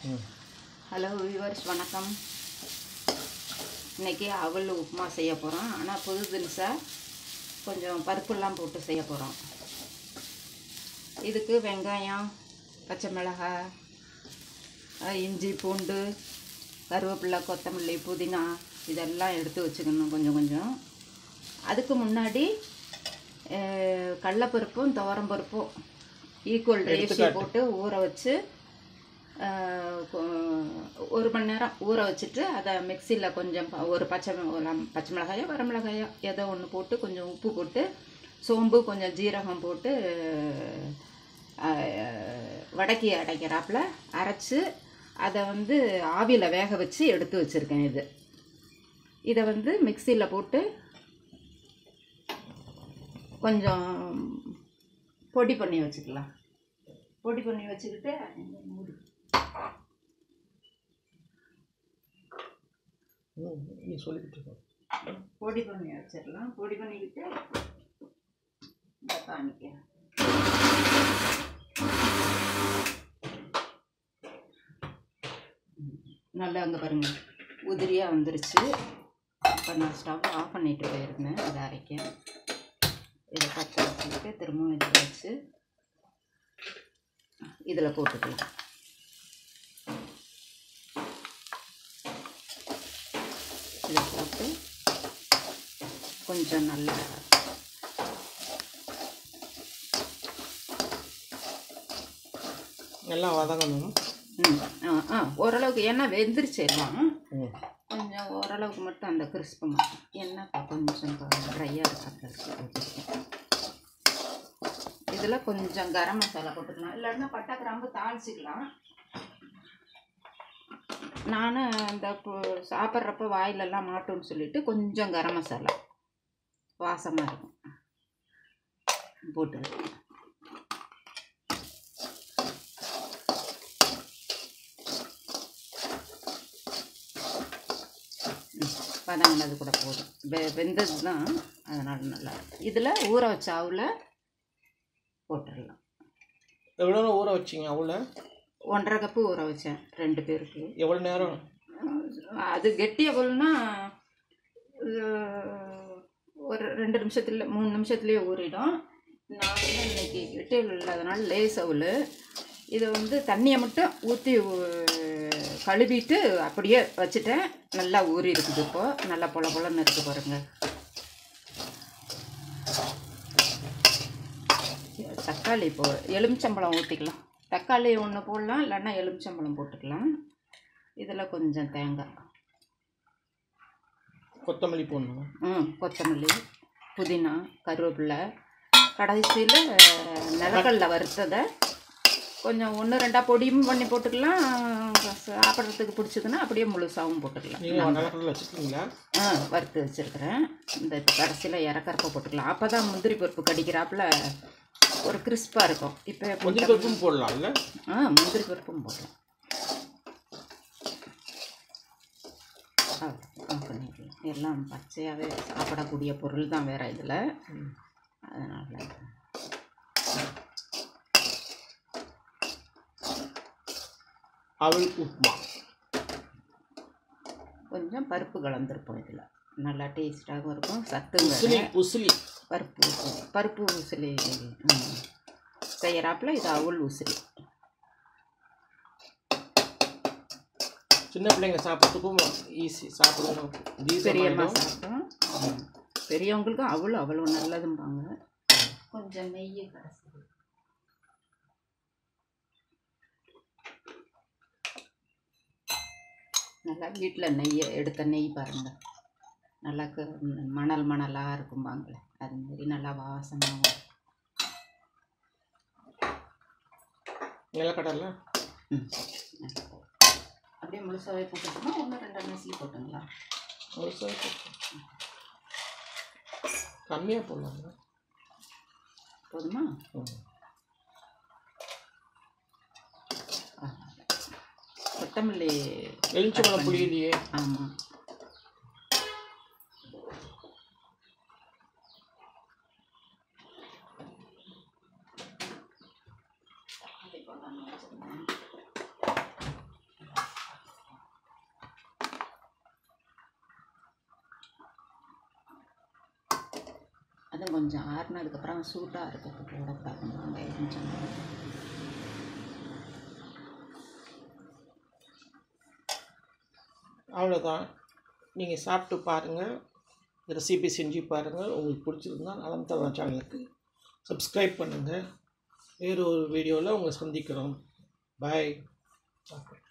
ம் hello viewers வணக்கம் இன்றைக்கி அவல் உப்புமா செய்ய போகிறோம் ஆனால் புது தினுசாக கொஞ்சம் பருப்புலாம் போட்டு செய்ய போகிறோம் இதுக்கு வெங்காயம் பச்சை மிளகாய் அஹ், இஞ்சி பூண்டு கருவேப்பிலை கொத்தமல்லி புதினா இதெல்லாம் எடுத்து வச்சுக்கணும் கொஞ்சம் கொஞ்சம் அதுக்கு முன்னாடி அஹ், கடலைப்பருப்பும் துவரம்பருப்பும் ஈக்குவல் ரேஷியோ போட்டு ஊற வச்சு ஆஹ் கொ- ஒரு மணி நேரம் ஊற வச்சுட்டு அதை மிக்சியில் கொஞ்சம் ப- ஒரு பச்சை மி- ஒரு அம்- பச்சை மிளகாயோ வரமிளகாயோ ஏதோ ஒன்று போட்டு கொஞ்சம் உப்பு போட்டு சோம்பு கொஞ்சம் ஜீரகம் போட்டு ஆஹ், வடக்கி அடைக்கிறாப்புல அரைச்சி அதை வந்து ஆவியில் வேக வச்சு எடுத்து வச்சுருக்கேன் இது இதை வந்து மிக்சியில் போட்டு கொஞ்சம் பொடி பண்ணி வச்சுக்கலாம் பொடி பண்ணி வச்சுக்கிட்டு மூடி ம் நீ சொல்லிக்கிட்டு இருக்க பொடி பண்ணி வச்சிடலாம் பொடி பண்ணிக்கிட்டு இந்த காமிக்கிறேன் ம், நல்லா அங்கே பாருங்க உதிரியாக வந்துருச்சு இப்போ நான் ஸ்டவ் ஆஃப் பண்ணிட்டு போயிருந்தேன் அதை அரைக்க இதை பற்ற வச்சுக்கிட்டு திரும்பவும் இதில் வச்சு இதில் போட்டுக்கலாம் இதை போட்டு கொஞ்சம் நல்லா நல்லா வதங்கணும் ம் ஆ ஆ ஓரளவுக்கு ஏன்னா வெந்துருச்சு எல்லாம் ம் கொஞ்சம் ஓரளவுக்கு மட்டும் அந்த கிறிஸ்பு மட்டும் என்னப்பா கொஞ்சம் ட்ரையாக இருக்காங்க இதில் கொஞ்சம் கரம் மசாலா போட்டுக்கலாம் இல்லைன்னா பட்டை கிராம்பு தாளிச்சிக்கலாம் நான் இந்த பு- சாப்பிட்றப்ப வாயிலெல்லாம் மாட்டும்னு சொல்லிட்டு கொஞ்சம் கரம் மசாலா வாசமாக இருக்கும் போட்டு வதங்கினது கூட போதும் வெ வெந்தது தான் அதனால் நல்லா இருக்கும் இதில் ஊற வச்ச அவுல போட்டுடலாம் எவ்வளோ நேரம் ஊற வச்சிங்க அவ்வளோ ஒன்றரை கப்பு ஊற வச்சேன் ரெண்டு பேருக்கு எவ்வளோ நேரம் அது கெட்டி அவல்னா ஒரு ரெண்டு நிமிஷத்துல மூணு நிமிஷத்துலேயே ஊறிடும் நான் வந்து இன்னைக்கு கெட்டி அவல் இல்லாதனால லேஸ் அவல் இதை வந்து தண்ணியை மட்டும் ஊற்றி கழுவிட்டு அப்படியே வச்சுட்டேன் நல்லா ஊறி இருக்குது இப்போது நல்லா பொல பொலன்னு இருக்கு பாருங்க தக்காளி போ எலுமிச்சம்பழம் ஊற்றிக்கலாம் தக்காளி ஒன்று போடலாம் இல்லைன்னா எலுமிச்சம்பழம் போட்டுக்கலாம் இதில் கொஞ்சம் தேங்காய் கொத்தமல்லி போடணும் ம் கொத்தமல்லி புதினா கருவேப்பிலை கடைசியில் நிலக்கடலை வறுத்ததை கொஞ்சம் ஒன்று ரெண்டாக பொடியும் பண்ணி போட்டுக்கலாம் சாப்பிட்றதுக்கு பிடிச்சதுன்னா அப்படியே முழுசாகவும் போட்டுக்கலாம் நீங்கள் நிலக்கடலை வச்சுருக்கீங்களா ஆ வறுத்து வச்சுருக்கிறேன் இந்த இப்போ கடைசியில் இறக்கறப்ப போட்டுக்கலாம் அப்போ தான் முந்திரி பருப்பு கடிக்கிறாப்புல ஒரு கிறிஸ்பாக இருக்கும் இப்போ முந்திரி பருப்பும் போடலாம்ல ஆ முந்திரி பருப்பும் போடலாம் ஆஃப் பண்ணிக்கலாம் எல்லாம் பச்சையாகவே சாப்பிடக்கூடிய பொருள் தான் வேறு இதில் ம். அதனால் அவல் உப்புமா கொஞ்சம் பருப்பு கலந்துருப்போம் இதில் நல்லா டேஸ்ட்டாகவும் இருக்கும் சத்துங்க உசிலி உசிலி பருப்பு உசிலி பருப்பு உசிலி ம். செய்யறாப்புல இது அவுள் உசிலி சின்ன பிள்ளைங்க சாப்பிட்றதுக்கும் ஈஸி சாப்பிடணும் பெரியம்மா ஜீசமாயிடும் சாப்பிட்டோம் பெரியவங்களுக்கும் அவ்வளோ அவ்வளோ நல்லதும்பாங்க கொஞ்சம் நெய் கடைசி நல்லா வீட்டில் நெய் எடுத்த நெய் பாருங்க நல்லா க- மணல் மணலாக இருக்கும்பாங்களே அது மாதிரி நல்லா வாசமாகவும் நிலக்கடலை ம் நல்லா போகும். அப்படியே முழுசாவே போட்டுட்டோமா ஒன்று ரெண்டு நெசில் போட்டுங்களா முழுசா கம்மியாக போடலாங்க போதுமா ம். ஆ. கொத்தமல்லி எலுமிச்சம்பழம் புளியிலையே ஆமாம் அதுவும் கொஞ்சம் ஆறுனதுக்கப்புறம் சூட்டாக இருக்கிறதுக்கு போடக்கூடாதுங்க வெங்காயம் கொஞ்சம் அவ்வளோதான் நீங்கள் சாப்பிட்டு பாருங்கள் ரெசிபி செஞ்சு பாருங்கள் உங்களுக்கு பிடிச்சிருந்தா நலம் தரம் சேனலுக்கு சப்ஸ்கிரைப் பண்ணுங்கள் வேறு ஒரு வீடியோவில் உங்களை சந்திக்கிறோம் பாய்